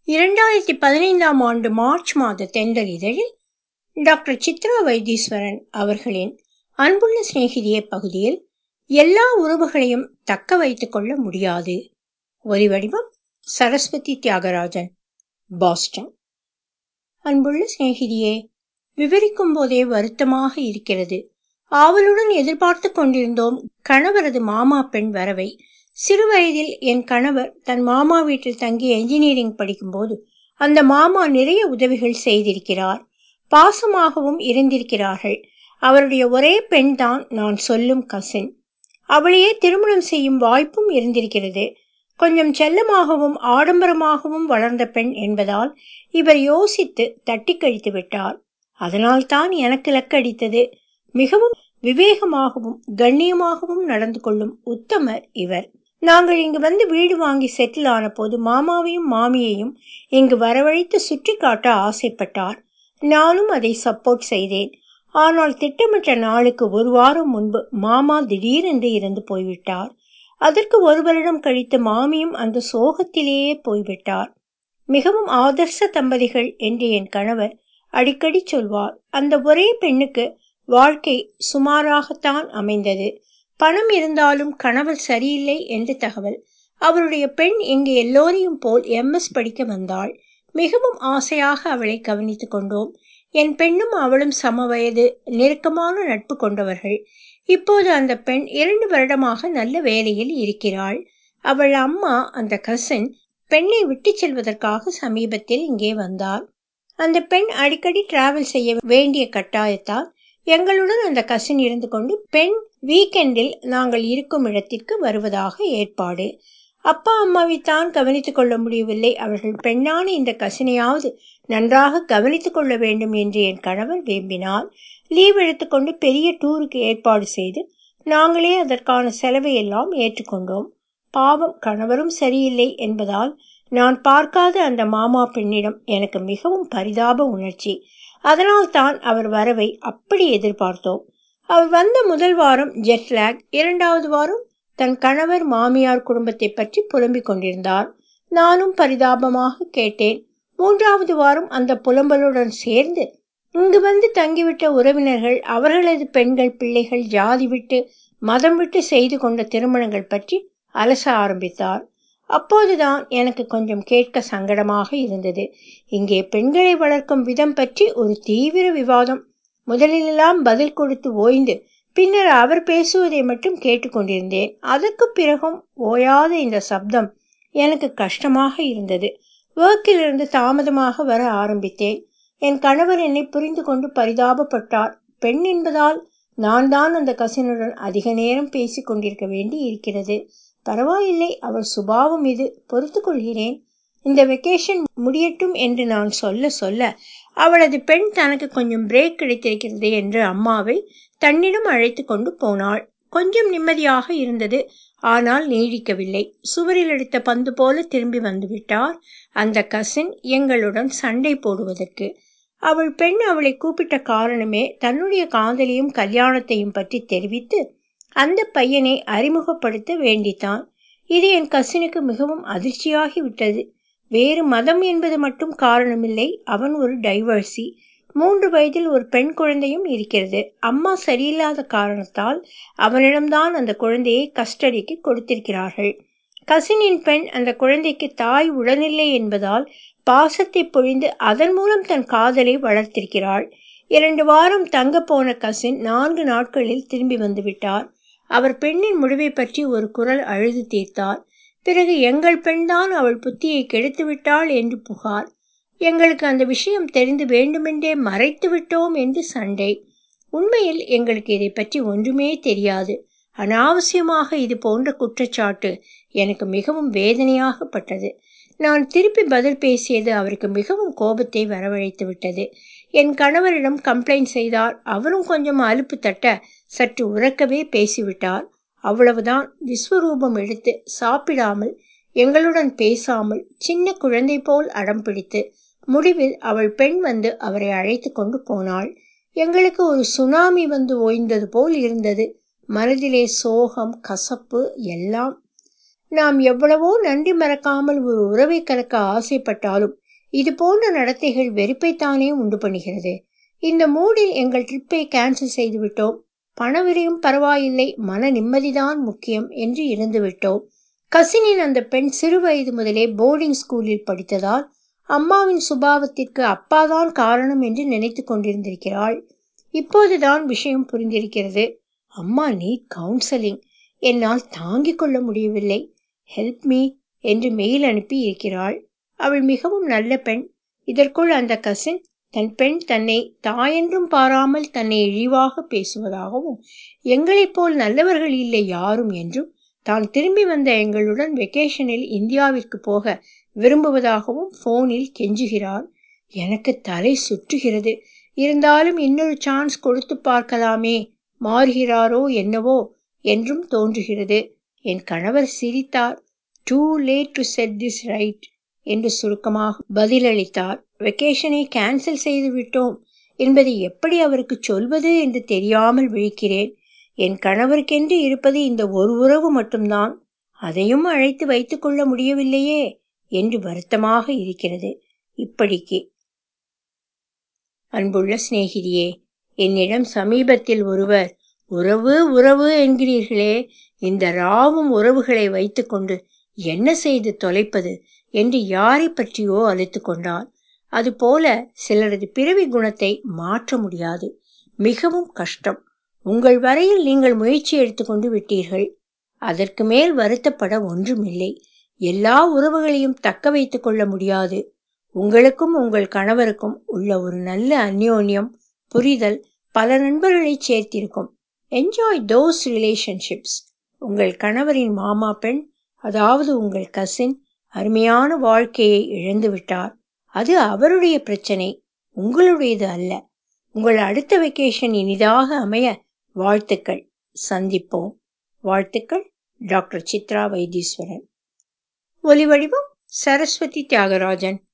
இரண்டாயிரத்தி பதினைந்தாம் ஆண்டு மார்ச் மாத தென்றல் இதழில் டாக்டர் சித்ரா வைத்தீஸ்வரன் அவர்களின் அன்புள்ள சிநேகிதியே பகுதியில் எல்லா உறவுகளையும் தக்க வைத்துக் கொள்ள முடியாது ஒலிவடிவம் சரஸ்வதி தியாகராஜன் பாஸ்டன் அன்புள்ள சிநேகிதியே விவரிக்கும் போதே வருத்தமாக இருக்கிறது ஆவலுடன் எதிர்பார்த்து கொண்டிருந்தோம் கணவரது மாமா பெண் வரவை சிறுவயதில் என் கணவர் தன் மாமா வீட்டில் தங்கி என்ஜினியரிங் படிக்கும்போது அந்த மாமா நிறைய உதவிகள் செய்திருக்கிறார் பாசமாகவும் இருந்திருக்கிறார்கள் அவருடைய ஒரே பெண் தான் நான் சொல்லும் கசின் அவளையே திருமணம் செய்யும் வாய்ப்பும் இருந்திருக்கிறது கொஞ்சம் செல்லமாகவும் ஆடம்பரமாகவும் வளர்ந்த பெண் என்பதால் இவர் யோசித்து தட்டி கழித்து விட்டார் அதனால் தான் எனக்கு லக்கடித்தது மிகவும் விவேகமாகவும் கண்ணியமாகவும் நடந்து கொள்ளும் உத்தமர் இவர் நாங்கள் இங்கு வந்து வீடு வாங்கி செட்டில் ஆன போது மாமாவையும் மாமியையும் இங்கு வரவழைத்து சுற்றி காட்ட ஆசைப்பட்டார் நானும் அதை சப்போர்ட் செய்தேன் ஆனால் திட்டமிட்ட நாளுக்கு ஒரு வாரம் முன்பு மாமா திடீரென்று இறந்து போய்விட்டார் அதற்கு ஒரு வருடம் கழித்து மாமியும் அந்த சோகத்திலேயே போய்விட்டார் மிகவும் ஆதர்ச தம்பதிகள் என்று என் கணவர் அடிக்கடி சொல்வார் அந்த ஒரே பெண்ணுக்கு வாழ்க்கை சுமாராகத்தான் அமைந்தது பணம் இருந்தாலும் கணவர் சரியில்லை என்று தகவல் அவருடைய பெண் இங்கு எல்லோரையும் போல் எம்எஸ் படிக்க வந்தாள் மிகவும் ஆசையாக அவளை கவனித்துக் கொண்டோம் என் பெண்ணும் அவளும் சம வயது நெருக்கமான நட்பு கொண்டவர்கள் இப்போது அந்த பெண் இரண்டு வருடமாக நல்ல வேலையில் இருக்கிறாள் அவள் அம்மா அந்த கசின் பெண்ணை விட்டு செல்வதற்காக சமீபத்தில் இங்கே வந்தார் அந்த பெண் அடிக்கடி டிராவல் செய்ய வேண்டிய கட்டாயத்தால் எங்களுடன் அந்த கசின் இருந்து கொண்டு பெண் வீக்கெண்டில் நாங்கள் இருக்கும் இடத்திற்கு வருவதாக ஏற்பாடு அப்பா அம்மாவை தான் கவனித்துக் கொள்ள முடியவில்லை அவர்கள் பெண்ணான இந்த கசினையாவது நன்றாக கவனித்துக் கொள்ள வேண்டும் என்று என் கணவர் விரும்பினார் லீவ் எடுத்துக்கொண்டு பெரிய டூருக்கு ஏற்பாடு செய்து நாங்களே அதற்கான செலவை எல்லாம் ஏற்றுக்கொண்டோம் பாவம் கணவரும் சரியில்லை என்பதால் நான் பார்க்காத அந்த மாமா பெண்ணிடம் எனக்கு மிகவும் பரிதாப உணர்ச்சி அதனால் தான் அவர் வரவை அப்படி எதிர்பார்த்தோம் அவர் வந்த முதல் வாரம் ஜெட்லாக் இரண்டாவது வாரம் தன் கணவர் மாமியார் குடும்பத்தை பற்றி புலம்பிக் கொண்டிருந்தார் நானும் பரிதாபமாக கேட்டேன் மூன்றாவது வாரம் அந்த புலம்பலுடன் சேர்ந்து இங்கு வந்து தங்கிவிட்ட உறவினர்கள் அவர்களது பெண்கள் பிள்ளைகள் ஜாதி விட்டு மதம் விட்டு செய்து கொண்ட திருமணங்கள் பற்றி அலச ஆரம்பித்தார் அப்போதுதான் எனக்கு கொஞ்சம் கேட்க சங்கடமாக இருந்தது இங்கே பெண்களை வளர்க்கும் விதம் பற்றி ஒரு தீவிர விவாதம் முதலிலெல்லாம் பதில் கொடுத்து ஓய்ந்து பின்னர் அவர் பேசுவதை மட்டும் கேட்டுக்கொண்டிருந்தேன் அதற்கு பிறகும் ஓயாத இந்த சப்தம் எனக்கு கஷ்டமாக இருந்தது ஒர்க்கிலிருந்து தாமதமாக வர ஆரம்பித்தேன் என் கணவர் என்னை புரிந்து கொண்டு பரிதாபப்பட்டார் பெண் என்பதால் நான் தான் அந்த கசினுடன் அதிக நேரம் பேசிக் கொண்டிருக்க வேண்டி இருக்கிறது பரவாயில்லை அவள் சுபாவம் இது பொறுத்து கொள்கிறேன் இந்த வெக்கேஷன் முடியட்டும் என்று நான் சொல்ல சொல்ல அவளது பெண் தனக்கு கொஞ்சம் பிரேக் கிடைத்திருக்கிறது என்று அம்மாவை தன்னிடம் அழைத்து கொண்டு போனாள் கொஞ்சம் நிம்மதியாக இருந்தது ஆனால் நீடிக்கவில்லை சுவரில் அடித்த பந்து போல திரும்பி வந்துவிட்டார் அந்த கசின் எங்களுடன் சண்டை போடுவதற்கு அவள் பெண் அவளை கூப்பிட்ட காரணமே தன்னுடைய காதலியும் கல்யாணத்தையும் பற்றி தெரிவித்து அந்த பையனை அறிமுகப்படுத்த வேண்டித்தான் இது என் கசினுக்கு மிகவும் அதிர்ச்சியாகி விட்டது வேறு மதம் என்பது மட்டும் காரணமில்லை அவன் ஒரு டைவர்சி மூன்று வயதில் ஒரு பெண் குழந்தையும் இருக்கிறது அம்மா சரியில்லாத காரணத்தால் அவனிடம்தான் அந்த குழந்தையை கஸ்டடிக்கு கொடுத்திருக்கிறார்கள் கசினின் பெண் அந்த குழந்தைக்கு தாய் உடனில்லை என்பதால் பாசத்தை பொழிந்து அதன் மூலம் தன் காதலை வளர்த்திருக்கிறாள் இரண்டு வாரம் தங்க போன கசின் நான்கு நாட்களில் திரும்பி வந்து விட்டார் அவர் பெண்ணின் முடிவை பற்றி ஒரு குரல் அழுது தீர்த்தார் பிறகு எங்கள் பெண்தான் அவள் புத்தியை கெடுத்து விட்டாள் என்று புகார் எங்களுக்கு அந்த விஷயம் தெரிந்து வேண்டுமென்றே மறைத்து விட்டோம் என்று சண்டை உண்மையில் எங்களுக்கு இதை பற்றி ஒன்றுமே தெரியாது அனாவசியமாக இது போன்ற குற்றச்சாட்டு எனக்கு மிகவும் வேதனையாகப்பட்டது நான் திருப்பி பதில் பேசியது அவருக்கு மிகவும் கோபத்தை வரவழைத்து விட்டது என் கணவரிடம் கம்ப்ளைண்ட் செய்தார் அவரும் கொஞ்சம் அலுப்பு தட்ட சற்று உறக்கவே பேசிவிட்டார் அவ்வளவுதான் விஸ்வரூபம் எடுத்து சாப்பிடாமல் எங்களுடன் பேசாமல் சின்ன குழந்தை போல் அடம் பிடித்து முடிவில் அவள் பெண் வந்து அவரை அழைத்து கொண்டு போனாள் எங்களுக்கு ஒரு சுனாமி வந்து ஓய்ந்தது போல் இருந்தது மனதிலே சோகம் கசப்பு எல்லாம் நாம் எவ்வளவோ நன்றி மறக்காமல் ஒரு உறவை கலக்க ஆசைப்பட்டாலும் இது போன்ற நடத்தைகள் வெறுப்பைத்தானே உண்டு பண்ணுகிறது இந்த மூடில் எங்கள் ட்ரிப்பை கேன்சல் செய்து விட்டோம் பணவிரையும் பரவாயில்லை மன நிம்மதிதான் முக்கியம் என்று இருந்து விட்டோம் கசினின் அந்த பெண் சிறு வயது முதலே போர்டிங் ஸ்கூலில் படித்ததால் அம்மாவின் சுபாவத்திற்கு அப்பாதான் காரணம் என்று நினைத்து கொண்டிருந்திருக்கிறாள் இப்போதுதான் விஷயம் புரிந்திருக்கிறது அம்மா நீட் கவுன்சலிங் என்னால் தாங்கிக் கொள்ள முடியவில்லை ஹெல்ப் மீ என்று மெயில் அனுப்பி இருக்கிறாள் அவள் மிகவும் நல்ல பெண் இதற்குள் அந்த கசின் தன் பெண் தன்னை தாயென்றும் பாராமல் தன்னை இழிவாக பேசுவதாகவும் எங்களைப் போல் நல்லவர்கள் இல்லை யாரும் என்றும் தான் திரும்பி வந்த எங்களுடன் வெக்கேஷனில் இந்தியாவிற்கு போக விரும்புவதாகவும் போனில் கெஞ்சுகிறார் எனக்கு தலை சுற்றுகிறது இருந்தாலும் இன்னொரு சான்ஸ் கொடுத்து பார்க்கலாமே மாறுகிறாரோ என்னவோ என்றும் தோன்றுகிறது என் கணவர் சிரித்தார் too late to set this right என்று சுருக்கமாக பதிலளித்தார் வெக்கேஷனை கேன்சல் செய்து விட்டோம் என்பதை எப்படி அவருக்கு சொல்வது என்று தெரியாமல் விழிக்கிறேன் என் கணவருக்கென்று இருப்பது இந்த ஒரு உறவு மட்டும்தான் அதையும் அழைத்து வைத்துக் கொள்ள முடியவில்லையே என்று வருத்தமாக இருக்கிறது இப்படிக்கு அன்புள்ள சிநேகிதியே என்னிடம் சமீபத்தில் ஒருவர் உறவு உறவு என்கிறீர்களே இந்த ராவும் உறவுகளை வைத்துக்கொண்டு என்ன செய்து தொலைப்பது என்று யாரை பற்றியோ அழைத்து கொண்டார் அதுபோல சிலரது பிறவி குணத்தை மாற்ற முடியாது மிகவும் கஷ்டம் உங்கள் வரையில் நீங்கள் முயற்சி எடுத்துக்கொண்டு விட்டீர்கள் அதற்கு மேல் வருத்தப்பட ஒன்றுமில்லை எல்லா உறவுகளையும் தக்க வைத்துக் கொள்ள முடியாது உங்களுக்கும் உங்கள் கணவருக்கும் உள்ள ஒரு நல்ல அந்யோன்யம் புரிதல் பல நண்பர்களை சேர்த்திருக்கும் என்ஜாய் தோஸ் ரிலேஷன்ஷிப்ஸ் உங்கள் கணவரின் மாமா பெண் அதாவது உங்கள் கசின் அருமையான வாழ்க்கையை இழந்து விட்டார் அது அவருடைய பிரச்சனை உங்களுடையது அல்ல உங்கள் அடுத்த வெக்கேஷன் இனிதாக அமைய வாழ்த்துக்கள் சந்திப்போம் வாழ்த்துக்கள் டாக்டர் சித்ரா வைத்தீஸ்வரன் ஒலிவடிவம் சரஸ்வதி தியாகராஜன்